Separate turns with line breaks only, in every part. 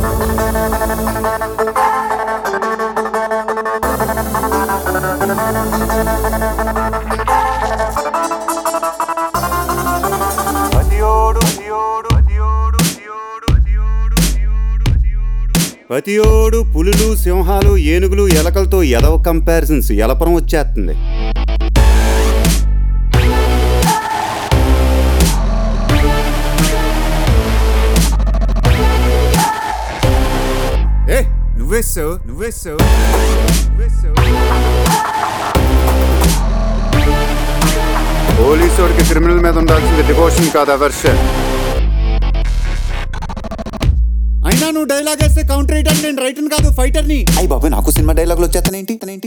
ప్రతియోడు పులులు సింహాలు ఏనుగులు ఎలకలతో ఎదవ కంపారిజన్స్ ఎలపరం వచ్చేస్తుంది ఏ నువ్వేస్తావు నువ్వేస్తావు నువ్వేస్తావు పోలీసోడికి క్రిమినల్ మీద ఉండాల్సింది డివోషన్ కాదు అవర్షన్ అయినా నువ్వు డైలాగ్ వేస్తే కౌంటర్ వేయడానికి నేను రైటర్ కాదు ఫైటర్ని
అయ్యి బాబాయ్ నాకు సినిమా డైలాగులు వచ్చేస్తానేంటి తనేంటి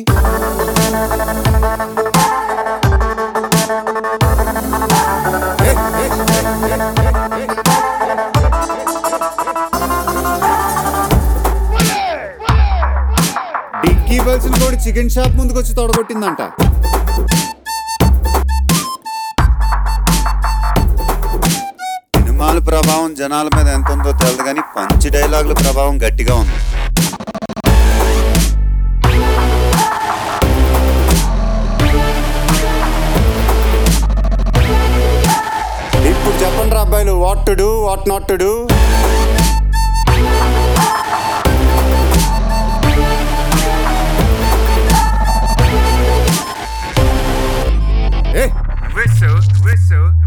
డిక్కీ బల్సిన కూడా చికెన్ షాప్ ముందుకు వచ్చి తొడగొట్టిందంట సినిమాల ప్రభావం జనాల మీద ఎంత ఉందో తెలియదు కానీ పంచి డైలాగుల ప్రభావం గట్టిగా ఉంది ఇప్పుడు చెప్పండి రా అబ్బాయిలు what to do what not to do ఏ నువ్వేస్తావు నువ్వేస్తావు